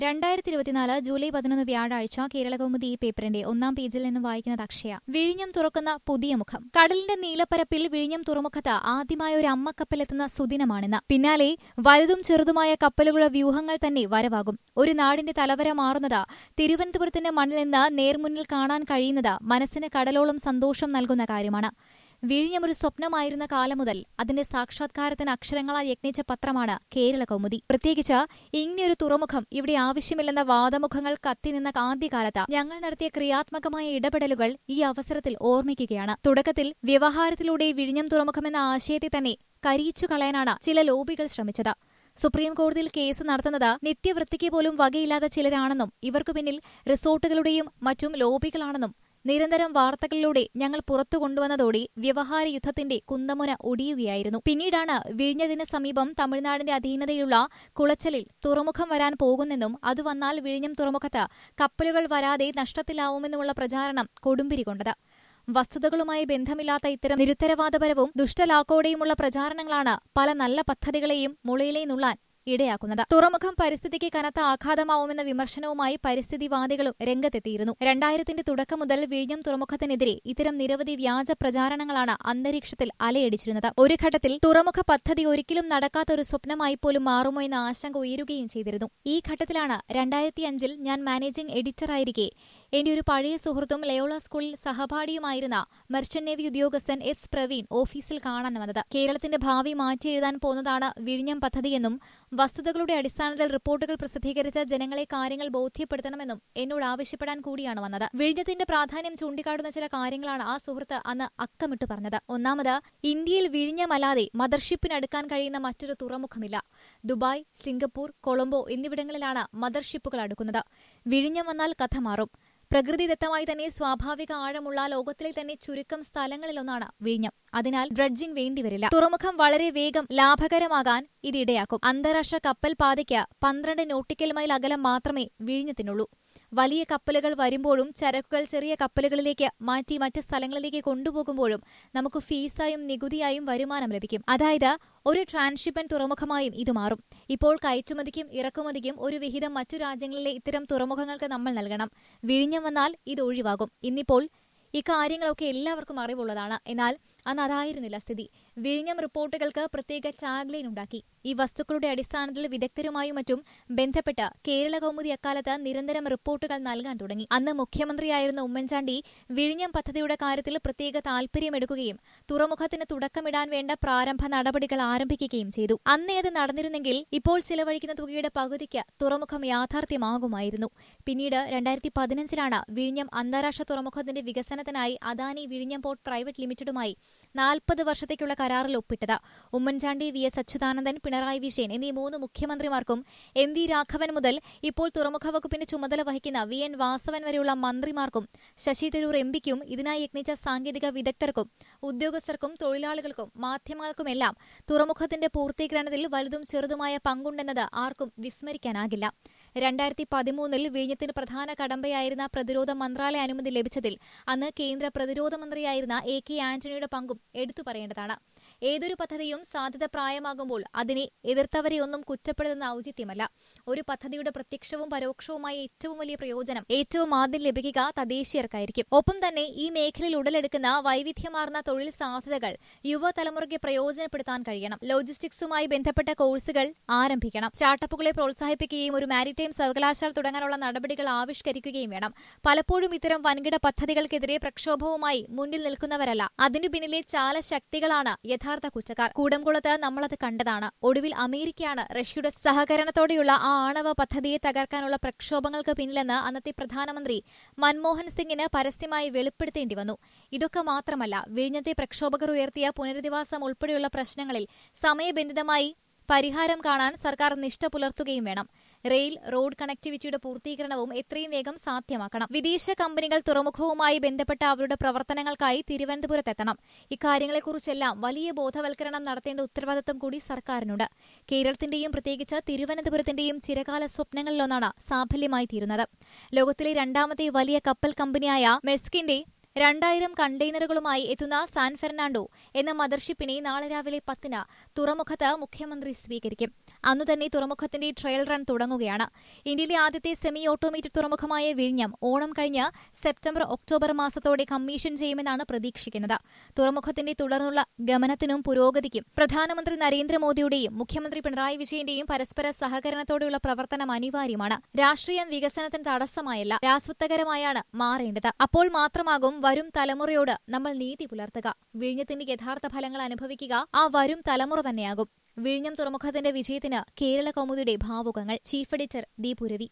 രണ്ടായിരത്തി ഇരുപത്തിനാല് ജൂലൈ പതിനൊന്ന് വ്യാഴാഴ്ച കേരളകൗമുദി ഈ പേപ്പറിന്റെ ഒന്നാം പേജിൽ നിന്ന് വായിക്കുന്നത് അക്ഷയ വിഴിഞ്ഞം തുറക്കുന്ന പുതിയ മുഖം കടലിന്റെ നീലപ്പരപ്പിൽ വിഴിഞ്ഞം തുറമുഖത്ത് ആദ്യമായ ഒരു അമ്മക്കപ്പലെത്തുന്ന സുദിനമാണിന്ന് പിന്നാലെ വലുതും ചെറുതുമായ കപ്പലുകളുടെ വ്യൂഹങ്ങൾ തന്നെ വരവാകും ഒരു നാടിന്റെ തലവര മാറുന്നത് തിരുവനന്തപുരത്തിന്റെ മണ്ണിൽ നിന്ന് നേർമുന്നിൽ കാണാൻ കഴിയുന്നത് മനസ്സിന് കടലോളം സന്തോഷം നൽകുന്ന കാര്യമാണ് വിഴിഞ്ഞം ഒരു സ്വപ്നമായിരുന്ന കാലം മുതൽ അതിന്റെ സാക്ഷാത്കാരത്തിന് അക്ഷരങ്ങളാൽ യത്നിച്ച പത്രമാണ് കേരള കൗമുദി പ്രത്യേകിച്ച് ഇങ്ങനെയൊരു തുറമുഖം ഇവിടെ ആവശ്യമില്ലെന്ന വാദമുഖങ്ങൾ കത്തിനിന്ന ആദ്യകാലത്ത് ഞങ്ങൾ നടത്തിയ ക്രിയാത്മകമായ ഇടപെടലുകൾ ഈ അവസരത്തിൽ ഓർമ്മിക്കുകയാണ് തുടക്കത്തിൽ വ്യവഹാരത്തിലൂടെ വിഴിഞ്ഞം തുറമുഖമെന്ന ആശയത്തെ തന്നെ കരിയിച്ചു കളയാനാണ് ചില ലോബികൾ ശ്രമിച്ചത് സുപ്രീം കോടതിയിൽ കേസ് നടത്തുന്നത് നിത്യവൃത്തിക്ക് പോലും വകയില്ലാത്ത ചിലരാണെന്നും ഇവർക്കു പിന്നിൽ റിസോർട്ടുകളുടെയും മറ്റും ലോബികളാണെന്നും നിരന്തരം വാർത്തകളിലൂടെ ഞങ്ങൾ പുറത്തു കൊണ്ടുവന്നതോടെ വ്യവഹാര യുദ്ധത്തിന്റെ കുന്തമുന ഒടിയുകയായിരുന്നു പിന്നീടാണ് വിഴിഞ്ഞതിന് സമീപം തമിഴ്നാടിന്റെ അധീനതയിലുള്ള കുളച്ചലിൽ തുറമുഖം വരാൻ പോകുന്നെന്നും അത് വന്നാൽ വിഴിഞ്ഞം തുറമുഖത്ത് കപ്പലുകൾ വരാതെ നഷ്ടത്തിലാവുമെന്നുമുള്ള പ്രചാരണം കൊടുമ്പിരി കൊണ്ടത് വസ്തുതകളുമായി ബന്ധമില്ലാത്ത ഇത്തരം നിരുത്തരവാദപരവും ദുഷ്ടലാക്കോടെയുമുള്ള പ്രചാരണങ്ങളാണ് പല നല്ല പദ്ധതികളെയും മുളയിലേ നുള്ളാൻ ഇടയാക്കുന്നത് തുറമുഖം പരിസ്ഥിതിക്ക് കനത്ത ആഘാതമാവുമെന്ന വിമർശനവുമായി പരിസ്ഥിതിവാദികളും രംഗത്തെത്തിയിരുന്നു രണ്ടായിരത്തിന്റെ തുടക്കം മുതൽ വിഴിഞ്ഞം തുറമുഖത്തിനെതിരെ ഇത്തരം നിരവധി വ്യാജ പ്രചാരണങ്ങളാണ് അന്തരീക്ഷത്തിൽ അലയടിച്ചിരുന്നത് ഒരു ഘട്ടത്തിൽ തുറമുഖ പദ്ധതി ഒരിക്കലും നടക്കാത്ത ഒരു സ്വപ്നമായി പോലും മാറുമോ എന്ന ആശങ്ക ഉയരുകയും ചെയ്തിരുന്നു ഈ ഘട്ടത്തിലാണ് രണ്ടായിരത്തി അഞ്ചിൽ ഞാൻ മാനേജിംഗ് എഡിറ്ററായിരിക്കെ എന്റെ ഒരു പഴയ സുഹൃത്തും ലയോള സ്കൂളിൽ സഹപാഠിയുമായിരുന്ന മെർച്ചന്റ് നേവി ഉദ്യോഗസ്ഥൻ എസ് പ്രവീൺ ഓഫീസിൽ കാണാൻ വന്നത് കേരളത്തിന്റെ ഭാവി മാറ്റിയെഴുതാൻ പോകുന്നതാണ് വിഴിഞ്ഞം പദ്ധതിയെന്നും വസ്തുതകളുടെ അടിസ്ഥാനത്തിൽ റിപ്പോർട്ടുകൾ പ്രസിദ്ധീകരിച്ച് ജനങ്ങളെ കാര്യങ്ങൾ ബോധ്യപ്പെടുത്തണമെന്നും എന്നോട് ആവശ്യപ്പെടാൻ കൂടിയാണ് വന്നത് വിഴിഞ്ഞത്തിന്റെ പ്രാധാന്യം ചൂണ്ടിക്കാട്ടുന്ന ചില കാര്യങ്ങളാണ് ആ സുഹൃത്ത് അന്ന് അക്കമിട്ട് പറഞ്ഞത് ഒന്നാമത് ഇന്ത്യയിൽ വിഴിഞ്ഞമല്ലാതെ മദർഷിപ്പിനടുക്കാൻ കഴിയുന്ന മറ്റൊരു തുറമുഖമില്ല ദുബായ് സിംഗപ്പൂർ കൊളംബോ എന്നിവിടങ്ങളിലാണ് മദർഷിപ്പുകൾ അടുക്കുന്നത് വിഴിഞ്ഞം വന്നാൽ കഥ മാറും പ്രകൃതിദത്തമായി തന്നെ സ്വാഭാവിക ആഴമുള്ള ലോകത്തിലെ തന്നെ ചുരുക്കം സ്ഥലങ്ങളിലൊന്നാണ് വിഴിഞ്ഞം അതിനാൽ ഡ്രഡ്ജിംഗ് വേണ്ടിവരില്ല തുറമുഖം വളരെ വേഗം ലാഭകരമാകാൻ ഇതിടയാക്കും അന്താരാഷ്ട്ര കപ്പൽ പാതയ്ക്ക് പന്ത്രണ്ട് നോട്ടിക്കൽ മൈൽ അകലം മാത്രമേ വിഴിഞ്ഞത്തിനുള്ളൂ വലിയ കപ്പലുകൾ വരുമ്പോഴും ചരക്കുകൾ ചെറിയ കപ്പലുകളിലേക്ക് മാറ്റി മറ്റ് സ്ഥലങ്ങളിലേക്ക് കൊണ്ടുപോകുമ്പോഴും നമുക്ക് ഫീസായും നികുതിയായും വരുമാനം ലഭിക്കും അതായത് ഒരു ട്രാൻസ്ഷിപ്പൻ തുറമുഖമായും ഇത് മാറും ഇപ്പോൾ കയറ്റുമതിക്കും ഇറക്കുമതിക്കും ഒരു വിഹിതം മറ്റു രാജ്യങ്ങളിലെ ഇത്തരം തുറമുഖങ്ങൾക്ക് നമ്മൾ നൽകണം വിഴിഞ്ഞം വന്നാൽ ഇത് ഒഴിവാകും ഇന്നിപ്പോൾ ഇക്കാര്യങ്ങളൊക്കെ എല്ലാവർക്കും അറിവുള്ളതാണ് എന്നാൽ അന്ന് അതായിരുന്നില്ല സ്ഥിതി വിഴിഞ്ഞം റിപ്പോർട്ടുകൾക്ക് പ്രത്യേക ടാഗ്ലൈൻ ഉണ്ടാക്കി ഈ വസ്തുക്കളുടെ അടിസ്ഥാനത്തിൽ വിദഗ്ധരുമായും മറ്റും ബന്ധപ്പെട്ട് കേരള കൗമുദി അക്കാലത്ത് നിരന്തരം റിപ്പോർട്ടുകൾ നൽകാൻ തുടങ്ങി അന്ന് മുഖ്യമന്ത്രിയായിരുന്ന ഉമ്മൻചാണ്ടി വിഴിഞ്ഞം പദ്ധതിയുടെ കാര്യത്തിൽ പ്രത്യേക താൽപര്യമെടുക്കുകയും തുറമുഖത്തിന് തുടക്കമിടാൻ വേണ്ട പ്രാരംഭ നടപടികൾ ആരംഭിക്കുകയും ചെയ്തു അന്നേ അത് നടന്നിരുന്നെങ്കിൽ ഇപ്പോൾ ചിലവഴിക്കുന്ന തുകയുടെ പകുതിക്ക് തുറമുഖം യാഥാർത്ഥ്യമാകുമായിരുന്നു പിന്നീട് രണ്ടായിരത്തി പതിനഞ്ചിലാണ് വിഴിഞ്ഞം അന്താരാഷ്ട്ര തുറമുഖത്തിന്റെ വികസനത്തിനായി അദാനി വിഴിഞ്ഞം പോർട്ട് പ്രൈവറ്റ് ലിമിറ്റഡുമായി നാൽപ്പത് വർഷത്തേക്കുള്ള കരാറിൽ ഒപ്പിട്ടത് ഉമ്മൻചാണ്ടി വി എസ് അച്യുതാനന്ദൻ പിണറായി വിജയൻ എന്നീ മൂന്ന് മുഖ്യമന്ത്രിമാർക്കും എം വി രാഘവൻ മുതൽ ഇപ്പോൾ തുറമുഖ വകുപ്പിന്റെ ചുമതല വഹിക്കുന്ന വി എൻ വാസവൻ വരെയുള്ള മന്ത്രിമാർക്കും ശശി തരൂർ എംപിക്കും ഇതിനായി യത്നിച്ച സാങ്കേതിക വിദഗ്ധർക്കും ഉദ്യോഗസ്ഥർക്കും തൊഴിലാളികൾക്കും മാധ്യമങ്ങൾക്കുമെല്ലാം തുറമുഖത്തിന്റെ പൂർത്തീകരണത്തിൽ വലുതും ചെറുതുമായ പങ്കുണ്ടെന്നത് ആർക്കും വിസ്മരിക്കാനാകില്ല രണ്ടായിരത്തി പതിമൂന്നിൽ വിഴിഞ്ഞത്തിന് പ്രധാന കടമ്പയായിരുന്ന പ്രതിരോധ മന്ത്രാലയ അനുമതി ലഭിച്ചതിൽ അന്ന് കേന്ദ്ര പ്രതിരോധ മന്ത്രിയായിരുന്ന എ കെ ആന്റണിയുടെ പങ്കും എടുത്തു പറയേണ്ടതാണ് ഏതൊരു പദ്ധതിയും സാധ്യത പ്രായമാകുമ്പോൾ അതിനെ എതിർത്തവരെയൊന്നും കുറ്റപ്പെടുത്തുന്ന ഔചിത്യമല്ല ഒരു പദ്ധതിയുടെ പ്രത്യക്ഷവും പരോക്ഷവുമായ ഏറ്റവും വലിയ പ്രയോജനം ഏറ്റവും ആദ്യം ലഭിക്കുക തദ്ദേശീയർക്കായിരിക്കും ഒപ്പം തന്നെ ഈ മേഖലയിൽ ഉടലെടുക്കുന്ന വൈവിധ്യമാർന്ന തൊഴിൽ സാധ്യതകൾ യുവതലമുറയ്ക്ക് പ്രയോജനപ്പെടുത്താൻ കഴിയണം ലോജിസ്റ്റിക്സുമായി ബന്ധപ്പെട്ട കോഴ്സുകൾ ആരംഭിക്കണം സ്റ്റാർട്ടപ്പുകളെ പ്രോത്സാഹിപ്പിക്കുകയും ഒരു മാരിടൈം സർവകലാശാല തുടങ്ങാനുള്ള നടപടികൾ ആവിഷ്കരിക്കുകയും വേണം പലപ്പോഴും ഇത്തരം വൻകിട പദ്ധതികൾക്കെതിരെ പ്രക്ഷോഭവുമായി മുന്നിൽ നിൽക്കുന്നവരല്ല അതിനു പിന്നിലെ ചാലശക്തികളാണ് യഥാർത്ഥ കുറ്റക്കാർ കൂടംകുളത്ത് നമ്മളത് കണ്ടതാണ് ഒടുവിൽ അമേരിക്കയാണ് റഷ്യയുടെ സഹകരണത്തോടെയുള്ള ആ ആണവ പദ്ധതിയെ തകർക്കാനുള്ള പ്രക്ഷോഭങ്ങൾക്ക് പിന്നിലെന്ന് അന്നത്തെ പ്രധാനമന്ത്രി മൻമോഹൻ സിംഗിന് പരസ്യമായി വെളിപ്പെടുത്തേണ്ടി വന്നു ഇതൊക്കെ മാത്രമല്ല വിഴിഞ്ഞത്തെ പ്രക്ഷോഭകർ ഉയർത്തിയ പുനരധിവാസം ഉൾപ്പെടെയുള്ള പ്രശ്നങ്ങളിൽ സമയബന്ധിതമായി പരിഹാരം കാണാൻ സർക്കാർ നിഷ്ഠ പുലർത്തുകയും വേണം റെയിൽ റോഡ് കണക്ടിവിറ്റിയുടെ പൂർത്തീകരണവും എത്രയും വേഗം സാധ്യമാക്കണം വിദേശ കമ്പനികൾ തുറമുഖവുമായി ബന്ധപ്പെട്ട അവരുടെ പ്രവർത്തനങ്ങൾക്കായി തിരുവനന്തപുരത്തെത്തണം ഇക്കാര്യങ്ങളെക്കുറിച്ചെല്ലാം വലിയ ബോധവൽക്കരണം നടത്തേണ്ട ഉത്തരവാദിത്തം കൂടി സർക്കാരിനുണ്ട് കേരളത്തിന്റെയും പ്രത്യേകിച്ച് തിരുവനന്തപുരത്തിന്റെയും ചിരകാല സ്വപ്നങ്ങളിലൊന്നാണ് സാഫല്യമായി തീരുന്നത് ലോകത്തിലെ രണ്ടാമത്തെ വലിയ കപ്പൽ കമ്പനിയായ മെസ്കിന്റെ രണ്ടായിരം കണ്ടെയ്നറുകളുമായി എത്തുന്ന സാൻ ഫെർണാണ്ടോ എന്ന മദർഷിപ്പിനെ നാളെ രാവിലെ പത്തിന് തുറമുഖത്ത് മുഖ്യമന്ത്രി സ്വീകരിക്കും അന്നു തന്നെ തുറമുഖത്തിന്റെ ട്രയൽ റൺ തുടങ്ങുകയാണ് ഇന്ത്യയിലെ ആദ്യത്തെ സെമി ഓട്ടോമേറ്റഡ് തുറമുഖമായ വിഴിഞ്ഞം ഓണം കഴിഞ്ഞ് സെപ്റ്റംബർ ഒക്ടോബർ മാസത്തോടെ കമ്മീഷൻ ചെയ്യുമെന്നാണ് പ്രതീക്ഷിക്കുന്നത് തുറമുഖത്തിന്റെ തുടർന്നുള്ള ഗമനത്തിനും പുരോഗതിക്കും പ്രധാനമന്ത്രി നരേന്ദ്രമോദിയുടെയും മുഖ്യമന്ത്രി പിണറായി വിജയന്റെയും പരസ്പര സഹകരണത്തോടെയുള്ള പ്രവർത്തനം അനിവാര്യമാണ് രാഷ്ട്രീയം വികസനത്തിന് തടസ്സമായല്ല രാസവത്വകരമായാണ് മാറേണ്ടത് അപ്പോൾ മാത്രമാകും വരും തലമുറയോട് നമ്മൾ നീതി പുലർത്തുക വിഴിഞ്ഞത്തിന്റെ യഥാർത്ഥ ഫലങ്ങൾ അനുഭവിക്കുക ആ വരും തലമുറ തന്നെയാകും വിഴിഞ്ഞം തുറമുഖത്തിന്റെ വിജയത്തിന് കേരള കൗമുദിയുടെ ഭാവുകങ്ങൾ ചീഫ് എഡിറ്റർ ദീപുരവി